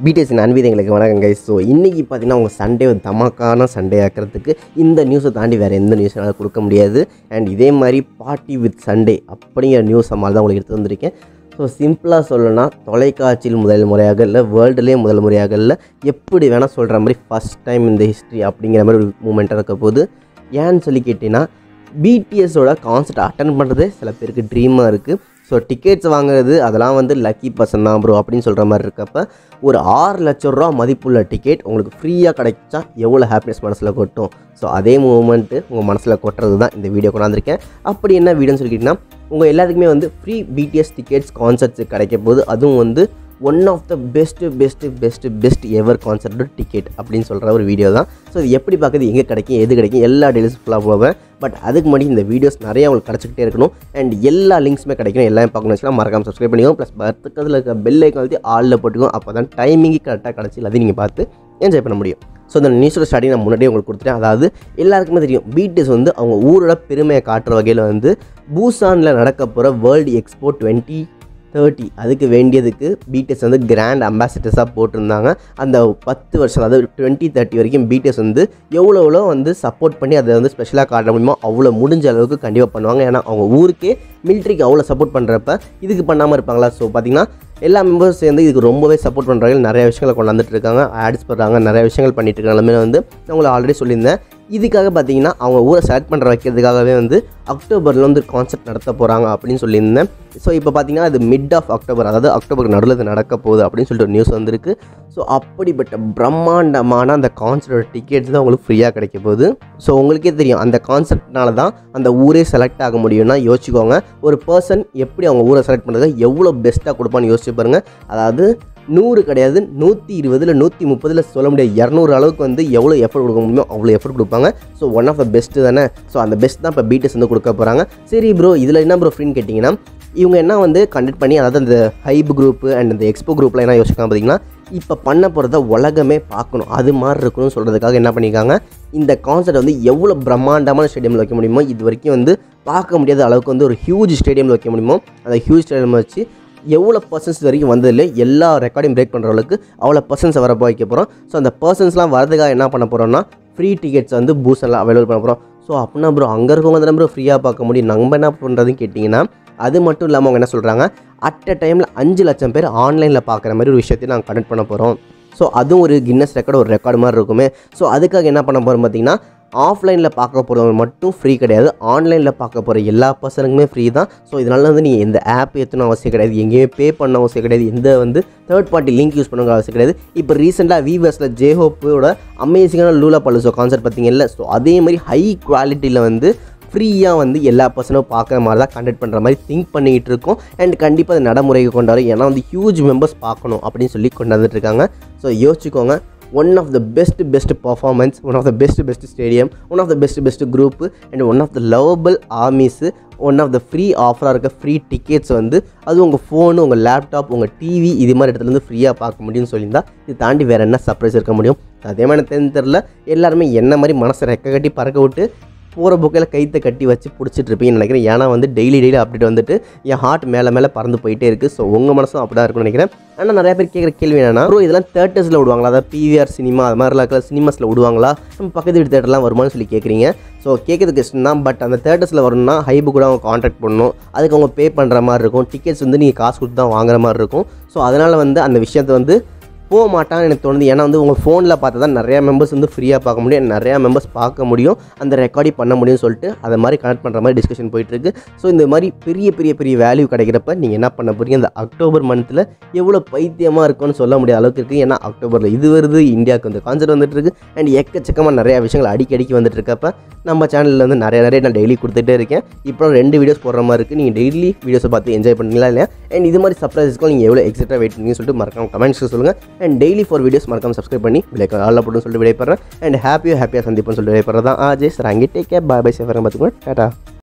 BDS அன்வீதங்களுக்கு வணக்கம் guys so இன்றைக்கி பார்த்தீங்கன்னா உங்கள் சண்டே ஒரு தமாக்கான சண்டே ஆக்கிறதுக்கு இந்த நியூஸை தாண்டி வேறு எந்த நியூஸால் கொடுக்க முடியாது அண்ட் இதே மாதிரி பார்ட்டி வித் சண்டே அப்படிங்கிற நியூஸ் மாதிரி தான் உங்களுக்கு எடுத்து வந்திருக்கேன் ஸோ சிம்பிளாக சொல்லணும்னா தொலைக்காட்சியில் முதல் முறையாக இல்லை வேர்ல்டுலேயே முதல் முறையாக இல்லை எப்படி வேணால் சொல்கிற மாதிரி ஃபஸ்ட் டைம் இந்த ஹிஸ்ட்ரி அப்படிங்கிற மாதிரி ஒரு மூமெண்ட்டாக இருக்க போது ஏன்னு சொல்லி கேட்டிங்கன்னா பிடிஎஸோட கான்சர்ட் அட்டன் பண்ணுறதே சில பேருக்கு ட்ரீமாக இருக்குது ஸோ டிக்கெட்ஸ் வாங்குறது அதெல்லாம் வந்து லக்கி பர்சன் தான் ப்ரோ அப்படின்னு சொல்கிற மாதிரி இருக்கப்ப ஒரு ஆறு லட்ச ரூபா மதிப்புள்ள டிக்கெட் உங்களுக்கு ஃப்ரீயாக கிடைச்சா எவ்வளோ ஹாப்பினஸ் மனசில் கொட்டும் ஸோ அதே மூமெண்ட்டு உங்கள் மனசில் கொட்டுறது தான் இந்த வீடியோ கொண்டாந்துருக்கேன் அப்படி என்ன வீடியோன்னு சொல்லிக்கிட்டிங்கன்னா உங்கள் எல்லாத்துக்குமே வந்து ஃப்ரீ பிடிஎஸ் டிக்கெட்ஸ் கான்சர்ட்ஸ் கிடைக்க போது அதுவும் வந்து one of the best best best best ever concert ticket அப்படின்னு சொல்கிற ஒரு வீடியோ தான் ஸோ இது எப்படி பார்க்குறது எங்கே கிடைக்கும் எது கிடைக்கும் எல்லா டீடைல்ஸ் ஃபுல்லாக போவேன் பட் அதுக்கு முன்னாடி இந்த வீடியோஸ் நிறைய உங்களுக்கு கிடச்சிக்கிட்டே இருக்கணும் அண்ட் எல்லா லிங்க்ஸுமே கிடைக்கணும் எல்லாமே பார்க்கணும் வச்சுக்கலாம் மறக்காம சப்ஸ்கிரைப் பண்ணிக்கோங்க ப்ளஸ் பக்கத்தில் இருக்க பெல் ஐக்கன் அழுத்தி ஆளில் போட்டுக்கோங்க அப்போ தான் டைமிங்கு கரெக்டாக கிடச்சி எல்லாத்தையும் நீங்கள் பார்த்து என்ஜாய் பண்ண முடியும் ஸோ இந்த நியூஸோட ஸ்டார்டிங் நான் முன்னாடியே உங்களுக்கு கொடுத்துட்டேன் அதாவது எல்லாருக்குமே தெரியும் பிடிஎஸ் வந்து அவங்க ஊரோட பெருமையை காட்டுற வகையில் வந்து பூசானில் நடக்க போகிற வேர்ல்டு எக்ஸ்போ டுவெண்ட்டி தேர்ட்டி அதுக்கு வேண்டியதுக்கு பிடிஎஸ் வந்து கிராண்ட் அம்பாசிடர்ஸாக போட்டிருந்தாங்க அந்த பத்து வருஷம் அதாவது டுவெண்ட்டி தேர்ட்டி வரைக்கும் பிடிஎஸ் வந்து எவ்வளோ எவ்வளோ வந்து சப்போர்ட் பண்ணி அதை வந்து ஸ்பெஷலாக காட்ட முடியுமோ அவ்வளோ முடிஞ்ச அளவுக்கு கண்டிப்பாக பண்ணுவாங்க ஏன்னா அவங்க ஊருக்கே மிலிட்ரிக்கு அவ்வளோ சப்போர்ட் பண்ணுறப்ப இதுக்கு பண்ணாமல் இருப்பாங்களா ஸோ பார்த்தீங்கன்னா எல்லா மெம்பர்ஸ் சேர்ந்து இதுக்கு ரொம்பவே சப்போர்ட் பண்ணுறாங்க நிறைய விஷயங்களை கொண்டாந்துட்டு இருக்காங்க ஆட்ஸ் பண்ணுறாங்க நிறைய விஷயங்கள் பண்ணிட்டு இருக்காங்க எல்லாமே வந்து நான் உங்களை ஆல்ரெடி சொல்லியிருந்தேன் இதுக்காக பார்த்தீங்கன்னா அவங்க ஊரை செலக்ட் பண்ணுற வைக்கிறதுக்காகவே வந்து அக்டோபரில் வந்து கான்செப்ட் நடத்த போகிறாங்க அப்படின்னு சொல்லியிருந்தேன் ஸோ இப்போ பார்த்தீங்கன்னா அது மிட் ஆஃப் அக்டோபர் அதாவது அக்டோபருக்கு நடுவில் இது நடக்க போகுது அப்படின்னு சொல்லிட்டு ஒரு நியூஸ் வந்திருக்கு ஸோ அப்படிப்பட்ட பிரம்மாண்டமான அந்த கான்சர்ட்டோட டிக்கெட்ஸ் தான் உங்களுக்கு ஃப்ரீயாக கிடைக்க போகுது ஸோ உங்களுக்கே தெரியும் அந்த கான்செப்ட்னால தான் அந்த ஊரே செலக்ட் ஆக முடியும்னா யோசிச்சுக்கோங்க ஒரு பர்சன் எப்படி அவங்க ஊரை செலக்ட் பண்ணுறது எவ்வளோ பெஸ்ட்டாக கொடுப்பான்னு யோசிச்சு பாருங்கள் அதாவது நூறு கிடையாது நூற்றி இருபதுல நூற்றி முப்பதில் சொல்ல முடியாது இரநூறு அளவுக்கு வந்து எவ்வளோ எஃபர்ட் கொடுக்க முடியுமோ அவ்வளோ எஃபர்ட் கொடுப்பாங்க so one of the best தானே ஸோ அந்த பெஸ்ட் தான் இப்போ பிடிஎஸ் வந்து கொடுக்க போகிறாங்க சரி ப்ரோ இதில் என்ன ப்ரோ ஃப்ரீன்னு கேட்டிங்கன்னா இவங்க என்ன வந்து கண்டக்ட் பண்ணி அதாவது அந்த ஹைப் குரூப்பு அண்ட் இந்த எக்ஸ்போ குரூப்பில் என்ன யோசிக்கலாம் பார்த்தீங்கன்னா இப்போ பண்ண போகிறத உலகமே பார்க்கணும் அது மாதிரி இருக்கணும்னு சொல்கிறதுக்காக என்ன பண்ணியிருக்காங்க இந்த கான்சர்ட் வந்து எவ்வளோ பிரம்மாண்டமான ஸ்டேடியமில் வைக்க முடியுமோ இது வரைக்கும் வந்து பார்க்க முடியாத அளவுக்கு வந்து ஒரு ஹியூஜ் ஸ்டேடியமில் வைக்க முடியுமோ அந்த ஹியூஜ் ஸ்டேடியம் வச்சு எவ்வளோ பர்சன்ஸ் வரைக்கும் வந்ததில்ல எல்லா ரெக்கார்டையும் பிரேக் பண்ணுற அளவுக்கு அவ்வளோ பர்சன்ஸை வரப்போ வைக்க போகிறோம் ஸோ அந்த பர்சன்ஸ்லாம் வரதுக்காக என்ன பண்ண போகிறோம்னா ஃப்ரீ டிக்கெட்ஸ் வந்து பூஸ் எல்லாம் அவைலபிள் பண்ண போகிறோம் ஸோ அப்படின்னா ப்ரோ அங்கே இருக்கவங்க தானே ப்ரோ ஃப்ரீயாக பார்க்க முடியும் நம்ம என்ன பண்ணுறதுன்னு கேட்டிங்கன்னா அது மட்டும் இல்லாமல் அவங்க என்ன சொல்கிறாங்க அட் அ டைமில் அஞ்சு லட்சம் பேர் ஆன்லைனில் பார்க்குற மாதிரி ஒரு விஷயத்தையும் நாங்கள் கனெக்ட் பண்ண போகிறோம் ஸோ அதுவும் ஒரு கின்னஸ் ரெக்கார்டு ஒரு ரெக்கார்டு மாதிரி இருக்குமே ஸோ அதுக்காக என்ன பண்ண போகிறோம் பார்த்தீங்கன்னா ஆஃப்லைனில் பார்க்க போகிறவங்க மட்டும் ஃப்ரீ கிடையாது ஆன்லைனில் பார்க்க போகிற எல்லா பர்சனுக்குமே ஃப்ரீ தான் ஸோ இதனால வந்து நீங்கள் எந்த ஆப் ஏற்றணும் அவசியம் கிடையாது எங்கேயுமே பே பண்ண அவசியம் கிடையாது எந்த வந்து தேர்ட் பார்ட்டி லிங்க் யூஸ் பண்ணுங்க அவசியம் கிடையாது இப்போ ரீசெண்டாக விவர்ஸில் ஜேஹோப்போட அமேசிங்கான லூலா பல்லுசோ கான்செப்ட் பார்த்தீங்கல்ல ஸோ அதே மாதிரி ஹை குவாலிட்டியில் வந்து ஃப்ரீயாக வந்து எல்லா பர்சனும் பார்க்குற மாதிரி தான் கண்டக்ட் பண்ணுற மாதிரி திங்க் பண்ணிக்கிட்டு இருக்கோம் அண்ட் கண்டிப்பாக அது நடைமுறைக்கு கொண்டாடும் ஏன்னா வந்து ஹியூஜ் மெம்பர்ஸ் பார்க்கணும் அப்படின்னு சொல்லி கொண்டாந்துட்டு இருக்காங்க ஸோ யோசிச்சுக்கோங்க one of the best best performance one of the best best stadium one of the best best group and one of the lovable armies one of the free ஆஃபராக இருக்க free tickets வந்து அது உங்கள் phone உங்கள் laptop உங்கள் TV இது மாதிரி இடத்துலேருந்து ஃப்ரீயாக பார்க்க முடியும்னு சொல்லியிருந்தா இது தாண்டி வேறு என்ன சர்ப்ரைஸ் இருக்க முடியும் அதே மாதிரி தெரிஞ்சு தெரில எல்லாருமே என்ன மாதிரி மனசை ரெக்க கட்டி பறக்க விட்டு போகிற புக்கையில் கைத்தை கட்டி வச்சு பிடிச்சிட்டு இருப்பீங்கன்னு நினைக்கிறேன் ஏன்னா வந்து டெய்லி டெய்லி அப்டேட் வந்துட்டு என் ஹார்ட் மேலே மேலே பறந்து போயிட்டே இருக்குது ஸோ உங்கள் மனசும் அப்படி தான் இருக்கும்னு நினைக்கிறேன் ஆனால் நிறைய பேர் கேட்குற கேள்வி என்னன்னா ப்ரோ இதெல்லாம் தேட்டர்ஸில் விடுவாங்களா அதாவது பிவிஆர் சினிமா அது மாதிரிலாம் இருக்கிற சினிமாஸில் விடுவாங்களா நம்ம பக்கத்து வீட்டு தேட்டர்லாம் வருமானு சொல்லி கேட்குறீங்க ஸோ கேட்கறதுக்கு இஷ்டம் தான் பட் அந்த தேட்டர்ஸில் வரணும்னா ஹைபு கூட அவங்க கான்டாக்ட் பண்ணணும் அதுக்கு அவங்க பே பண்ணுற மாதிரி இருக்கும் டிக்கெட்ஸ் வந்து நீங்கள் காசு கொடுத்து தான் வாங்குற மாதிரி இருக்கும் ஸோ அதனால் வந்து அந்த விஷயத்தை வந்து போக மாட்டான்னு எனக்கு தோணுது ஏன்னா வந்து உங்கள் ஃபோனில் பார்த்தா தான் நிறையா மெம்பர்ஸ் வந்து ஃப்ரீயாக பார்க்க முடியும் நிறையா மெம்பர்ஸ் பார்க்க முடியும் அந்த ரெக்கார்டிங் பண்ண முடியும்னு சொல்லிட்டு அதை மாதிரி கனெக்ட் பண்ணுற மாதிரி டிஸ்கஷன் போயிட்டுருக்கு ஸோ இந்த மாதிரி பெரிய பெரிய பெரிய வேல்யூ கிடைக்கிறப்ப நீங்கள் என்ன பண்ண போகிறீங்க இந்த அக்டோபர் மந்த்தில் எவ்வளோ பைத்தியமாக இருக்கும்னு சொல்ல முடியாத அளவுக்கு இருக்குது ஏன்னா அக்டோபரில் இது வருது இந்தியாவுக்கு வந்து கான்சர்ட் வந்துட்டு இருக்கு அண்ட் எக்கச்சக்கமாக நிறையா விஷயங்கள் அடிக்கடிக்கு வந்துட்டு இருக்கப்ப நம்ம சேனலில் வந்து நிறைய நிறைய நான் டெய்லி கொடுத்துட்டே இருக்கேன் இப்போ ரெண்டு வீடியோஸ் போடுற மாதிரி இருக்குது நீங்கள் டெய்லி வீடியோஸை பார்த்து என்ஜாய் பண்ணுறீங்களா இல்லையா அண்ட் இது மாதிரி சர்ப்ரைஸ்க்கு நீங்கள் எவ்வளோ எக்ஸைட்டாக வெயிட் பண்ணி சொல்லிட்டு மறக்காம கமெண்ட்ஸ்க்கு சொல்லுங்கள் அண்ட் டெய்லி ஃபார் வீடியோஸ் மறக்காம சப்ஸ்கிரைப் பண்ணி விளையாட ஆல் போட்டுன்னு சொல்லிட்டு விடைபெறேன் அண்ட் ஹாப்பியாக ஹாப்பியாக சந்திப்புன்னு சொல்லிட்டு விடைபெறதான் ஆஜே சார் அங்கே டேக் கேர் பாய் பை சேஃபராக பார்த்துக்கோங்க டாட்டா